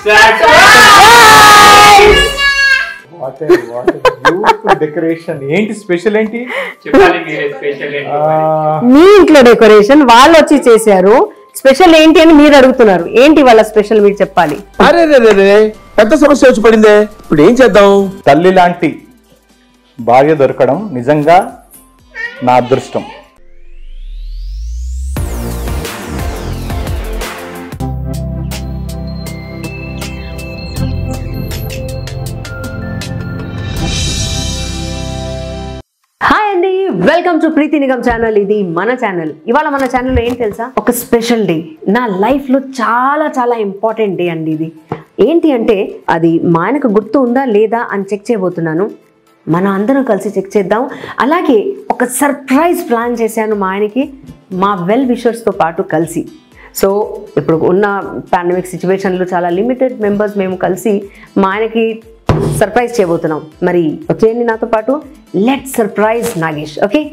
What what beautiful decoration ఏంటి special ఏంటి చెప్పాలి మీరే స్పెషల్ ఏంటో ఆ, మరి. మీ ఇంట్లో డెకరేషన్ వాళ్ళు వచ్చి చేశారు స్పెషల్ ఏంటి అని మీరు అడుగుతున్నారు ఏంటి వాళ్ళ స్పెషల్ మీరు చెప్పాలి అరే రే రే రే పెద్ద సమస్య వచ్చి పడిందే ఇప్పుడు ఏం చేద్దాం తల్లి లాంటి భార్య దొరకడం నిజంగా నా అదృష్టం హాయ్ అండి welcome to Preethi Nigam channel ఇది మన ఛానల్ ఇవాళ మన ఛానల్లో ఏం తెలుసా ఒక స్పెషల్ డే నా లైఫ్లో చాలా చాలా ఇంపార్టెంట్ డే అండి ఇది ఏంటి అంటే అది మా ఆయనకు గుర్తు ఉందా లేదా అని చెక్ చేయబోతున్నాను మనం అందరం కలిసి చెక్ చేద్దాం అలాగే ఒక సర్ప్రైజ్ ప్లాన్ చేశాను మా ఆయనకి మా వెల్ విషర్స్తో పాటు కలిసి సో ఇప్పుడు ఉన్న పాండమిక్ సిచ్యువేషన్లో చాలా లిమిటెడ్ మెంబర్స్ మేము కలిసి మా ఆయనకి సర్ప్రైజ్ చేయబోతున్నాం మరి వచ్చేయండి నాతో పాటు లెట్ సర్ప్రైజ్ నాగేష్ ఓకే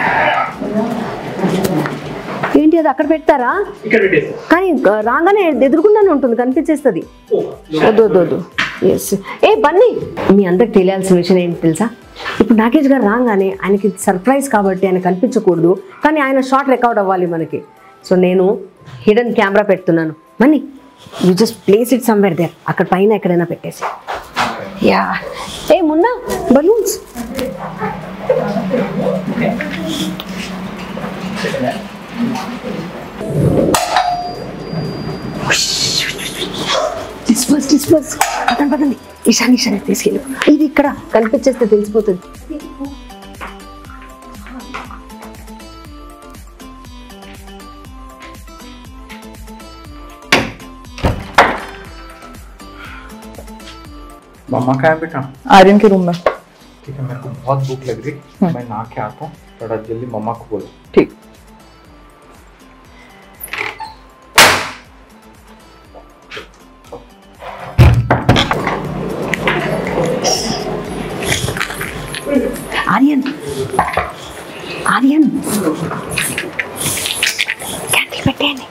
ఏంటి అది అక్కడ పెడతారా ఇక్కడ పెట్టేసి కానీ ఆ, రాగానే ఎదురుకుండానే ఉంటుంది కనిపించేస్తుంది వద్దు వద్దు వద్దు ఎస్ ఏ బన్నీ మీ అందరికి తెలియాల్సిన విషయం ఏంటి తెలుసా ఇప్పుడు నాగేష్ గారు రాగానే ఆయనకి సర్ప్రైజ్ కాబట్టి ఆయన కనిపించకూడదు కానీ ఆయన షార్ట్ రికార్డ్ అవ్వాలి మనకి సో నేను హిడెన్ కెమెరా పెడుతున్నాను Mani you just place it somewhere there అక్కడ పైన ఎక్కడైనా పెట్టేసి యా ఏ మున్నా బలూన్స్ డిస్పర్స్ డిస్పర్స్ పదండి పదండి ఈశాన్ ఈశాన్ తీసుకెళ్ళు ఇది ఇక్కడ కనిపించేస్తే తెలిసిపోతుంది मम्मा क्या है बेटा आर्यन के रूम में ठीक है मेरे को बहुत भूख लग रही मैं नहा के आता हूँ थोड़ा जल्दी मम्मा को बोलो ठीक ఆర్యన్ ఆర్యన్ క్యాండిల్ పెట్టేయండి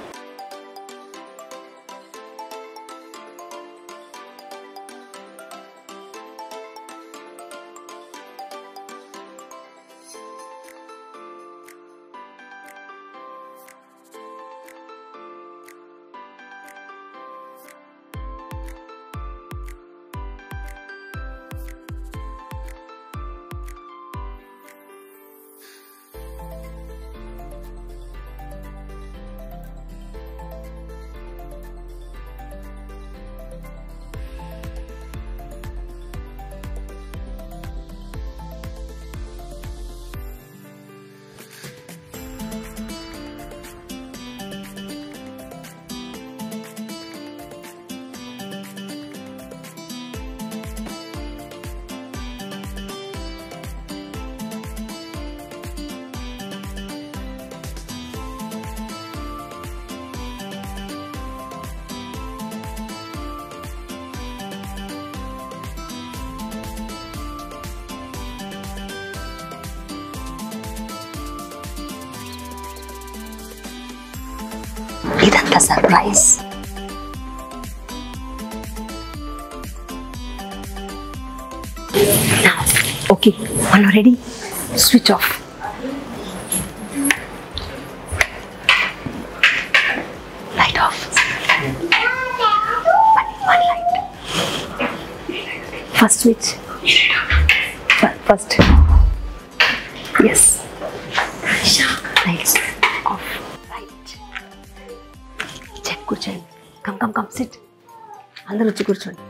ఇదంతా సర్ప్రైజ్ ఓకే మనం ready switch off light off first switch first yes lights off right check కూర్చోండి కమ్ కమ్ కమ్ సిట్ అందరూ వచ్చి కూర్చోండి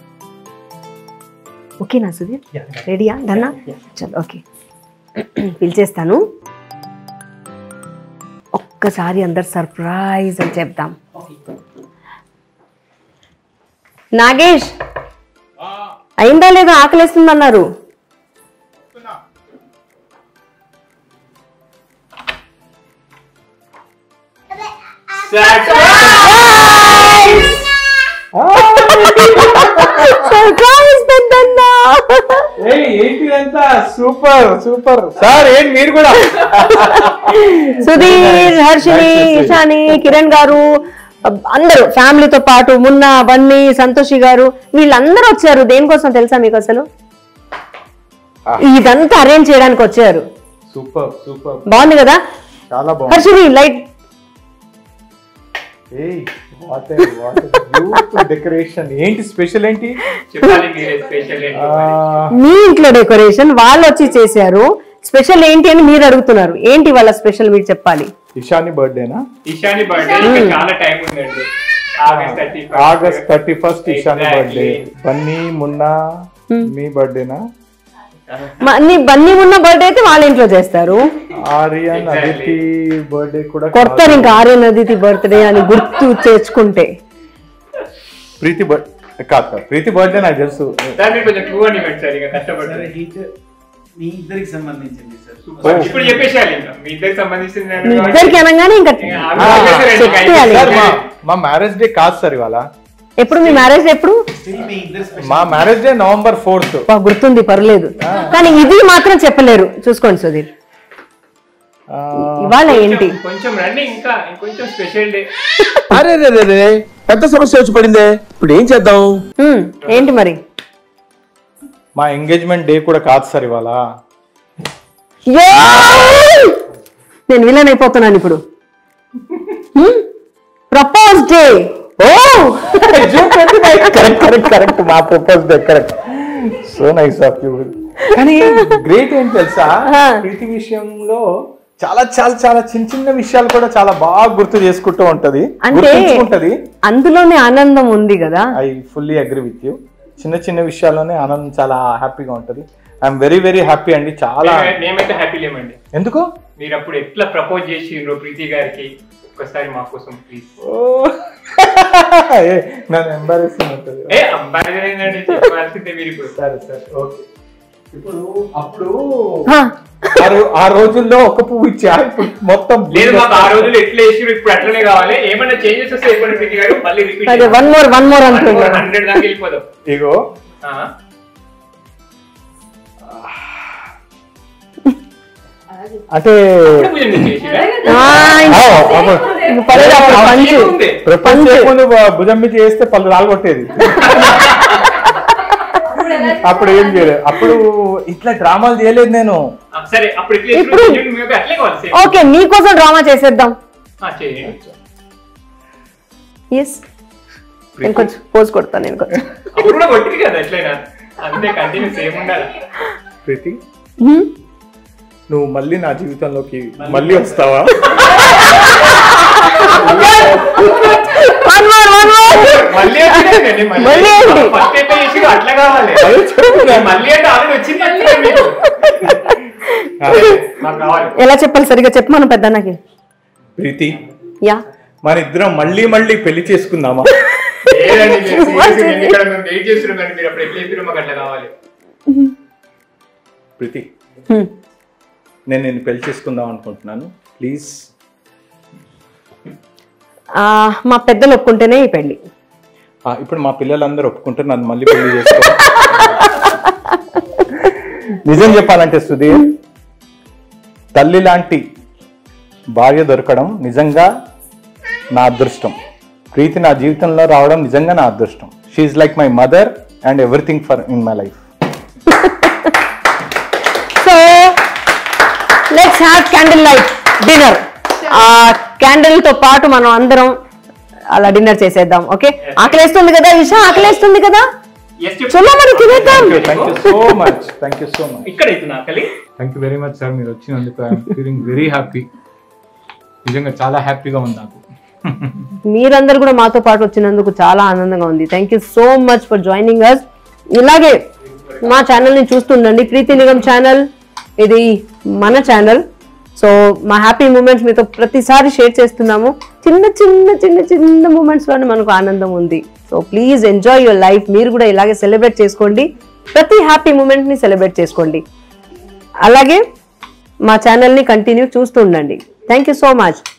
ఓకేనా సుధీర్ రెడీయా డన్నా చల్ ఓకే పిలిచేస్తాను ఒక్కసారి అందరు సర్ప్రైజ్ అని చెప్దాం నాగేష్ అయిందా లేదా ఆకలేస్తుందన్నారు సర్ప్రైజ్ పెద్దన్నా ఏంటి ఇదంతా సూపర్ సూపర్ సార్ ఏంటి మీరు కూడా Sudheer Harshini Nice to see you. Ishani Kiran గారు అందరూ ఫ్యామిలీతో పాటు మున్న బన్నీ సంతోషి గారు వీళ్ళందరూ వచ్చారు దేనికోసం తెలుసా మీకు అసలు Ah. ఇదంతా అరేంజ్ చేయడానికి వచ్చారు సూపర్ సూపర్ బాగుంది కదా చాలా బాగుంది హర్షిని లైట్ ఏయ్ వాట్ వాట్ బ్యూటిఫుల్ డెకరేషన్ ఏంటి స్పెషల్ ఏంటి చెప్పాలి మీరే స్పెషల్ ఏంటో ఆ, మరి. మీ ఇంట్లో డెకరేషన్ వాళ్ళు వచ్చి చేశారు స్పెషల్ ఏంటి అని మీరు అడుగుతున్నారు ఏంటి వాళ్ళ స్పెషల్ మీరు చెప్పాలి ఇషాని బర్త్డేనా ఇషాని బర్త్డే ఇంకా చాలా టైం ఉందండి August thirty August thirty first Ishani birthday Bunny Munna మీ బర్త్డేనా మ- నీ బన్నీ ఉన్న బర్త్డే అయితే వాళ్ళ ఇంట్లో చేస్తారు ఆర్యన్ అదితి బర్త్డే కూడా కొడతారు ఇంకా ఆర్యన్ అదితి బర్త్డే అని గుర్తు తెచ్చుకుంటే ప్రీతి బర్త్ కాదు కాదు ప్రీతి బర్త్డే నాకు తెలుసు సార్ మీరు కొంచెం క్లూ అని ఇవ్వండి సార్ ఇక కష్టపడతారు మీ ఇద్దరికి సంబంధించింది సార్ ఇప్పుడు చెప్పేసేయాలి ఇంకా మీ ఇద్దరికి సంబంధించింది మీ కాబట్టి ఇద్దరికి అనగానే ఇంకా ఇంకా ఆమె చెప్పేసారు ఇంకా చెప్పేయాలి. సార్ మా అయిపోయింది. మా మ్యారేజ్ డే కాదు సార్ ఇవాళ ఎప్పుడు మీ మ్యారేజ్ ఎప్పుడు స్టిల్ మీ ఇద్దరు స్పెషల్ మా మ్యారేజ్ డే నవంబర్ ఫోర్త్ బా, గుర్తుంది పర్లేదు కానీ ఇది మాత్రం చెప్పలేరు చూసుకోండి సుధీర్ ఇవాళ ఏంటి కొంచెం- కొంచెం రండి ఇంకా ఇంకొంచెం స్పెషల్ డే అరే రే రే రే పెద్ద సమస్య వచ్చి పడిందే ఇప్పుడు ఏం చేద్దాం హ్మ్, ఏంటి మరి మా ఎంగేజ్మెంట్ డే కూడా కాదు సార్ ఇవాళ ఏయ్! నేను విలన్ అయిపోతున్నాను ఇప్పుడు ప్రపోజ్ డే ఓ కరెక్ట్ కరెక్ట్ కరెక్ట్ మా propose day correct so nice of you కానీ గ్రేట్ ఏం తెలుసా ఆ. ప్రీతి విషయంలో చాలా చాలా చాలా చిన్న చిన్న విషయాలు కూడా చాలా బాగా గుర్తు చేసుకుంటూ ఉంటది అంటే గుర్తుంచుకుంటది అందులోనే ఆనందం ఉంది కదా I fully agree with you చిన్న చిన్న విషయాల్లోనే ఆనందం చాలా హ్యాపీగా ఉంటది ఐఎమ్ వెరీ వెరీ హ్యాపీ అండి చాలా మేమే- మేమైతే హ్యాపీ లేమండి ఎందుకు మీరు అప్పుడు ఎట్లా ప్రపోజ్ చేసిండ్రో ప్రీతి గారికి ఒక్కసారి మా కోసం ప్లీజ్ ఓ ఏ, నన్ను ఎంబారెసింగ్ ఉంటుంది ఏ అబ్బాయి ఏంటండి చెప్పాల్సిందే మీరు ఇప్పుడు సరే సరే ఓకే ఇప్పుడు అప్పుడు హా, ఆ రో- ఆ రోజుల్లో ఒక పువ్వు ఇచ్చా ఇప్పుడు మొత్తం లేదు మాకు ఆ రోజులు ఎట్లా వేసిరు ఇప్పుడు అట్లనే కావాలి ఏమైనా చేంజెస్ వస్తే చెప్పండి ప్రీతి గారు మళ్ళీ అదే వన్ మోర్ వన్ మోర్ అంటున్నాను హండ్రెడ్ దాకా వెళ్ళిపోదాం ఇగో ఆ? అంటే ఇప్పుడు పూజ మీరు చేసిరా? ఆ, ఆ, అప్పుడు ఇంక పర్లేదు అప్పుడు పంచు ఉంది. ప్రపంచ చేయకుండా భుజం మీద చేస్తే పళ్ళు రాలగొట్టేది అప్పుడు ఏం చేయలేదు అప్పుడు ఇట్లా డ్రామాలు చేయలేదు నేను ఆ, సరే అప్పుడు ఎట్లా ఇప్పుడు- చేసిరు? మీకు అట్లే కావాలి సేమ్ ఓకే మీకోసం డ్రామా చేసేద్దాం ఆ, చేయండి ఎస్ నేను కొంచెం పోజ్ కొడతాను నేను కొంచెం అప్పుడు కూడా కొట్టింది కదా ఎట్లయినా అంతే కంటిన్యూ సేమ్ ఉండాలి ప్రీతి హ్మ్? నువ్వు మళ్ళీ నా జీవితంలోకి మళ్ళీ వస్తావా One more, one more. మళ్ళీ వచ్చిందండి మళ్ళీ ఏంటి? ఫస్ట్ ఎట్లా చేసిరు అట్లా కావాలి అదే చెప్తున్నా. మళ్ళీ అంటే ఆల్రెడీ వచ్చింది అట్లే మీకు నాకు కావాలి ఎలా చెప్పాలి సరిగా చెప్పు మనం పెద్దన్నకి ప్రీతి యా మన ఇద్దరం మళ్ళీ మళ్ళీ పెళ్లి చేసుకుందామా లేదండి మీరు serious గా నేను ఇక్కడ మేము వెయిట్ చేస్తున్నాం కానీ మీరు అప్పుడు ఎట్లా చెప్పారో మాకు అట్లా కావాలి ప్రీతి హ్మ్. నేను నేను పెళ్లి చేసుకుందాం అనుకుంటున్నాను ప్లీజ్ ఆ, మా పెద్దలు ఒప్పుకుంటేనే ఈ పెళ్లి ఇప్పుడు మా పిల్లలందరూ ఒప్పుకుంటే నన్ను మళ్ళీ పెళ్లి చేసుకో నిజం చెప్పాలంటే సుధీర్ తల్లి లాంటి భార్య దొరకడం నిజంగా నా అదృష్టం ప్రీతి నా జీవితంలో రావడం నిజంగా నా అదృష్టం she like my mother and everything for in my life so let's have candle light dinner ఆ క్యాండిల్ తో పాటు మనం అందరం అలా డిన్నర్ చేసేద్దాం ఓకే ఆకలేస్తుంది కదా ఇషా ఆకలేస్తుంది కదా Yes, చెప్పు. చలో మరి తినేద్దాం thank you so much thank you so much ఇక్కడ అవుతుంది ఆకలి thank you very much sir మీరు వచ్చినందుకు ఐఎమ్ ఫీలింగ్ వెరీ హ్యాపీ నిజంగా చాలా హ్యాపీగా ఉంది నాకు మీరందరూ కూడా మాతో పాటు వచ్చినందుకు చాలా ఆనందంగా ఉంది thank you so much for joining us ఇలాగే మా ఛానల్ ని చూస్తుండండి ప్రీతి నిగమ్ ఛానల్ ఇది మన ఛానల్ సో మా హ్యాపీ మూమెంట్స్ మీతో ప్రతిసారి షేర్ చేస్తున్నాము చిన్న చిన్న చిన్న చిన్న మూమెంట్స్ లోనే మనకు ఆనందం ఉంది so please enjoy your life మీరు కూడా ఇలాగే సెలబ్రేట్ చేసుకోండి ప్రతి హ్యాపీ మూమెంట్ ని సెలబ్రేట్ చేసుకోండి అలాగే మా ఛానల్ని కంటిన్యూ చూస్తూ ఉండండి థ్యాంక్ యూ సో మచ్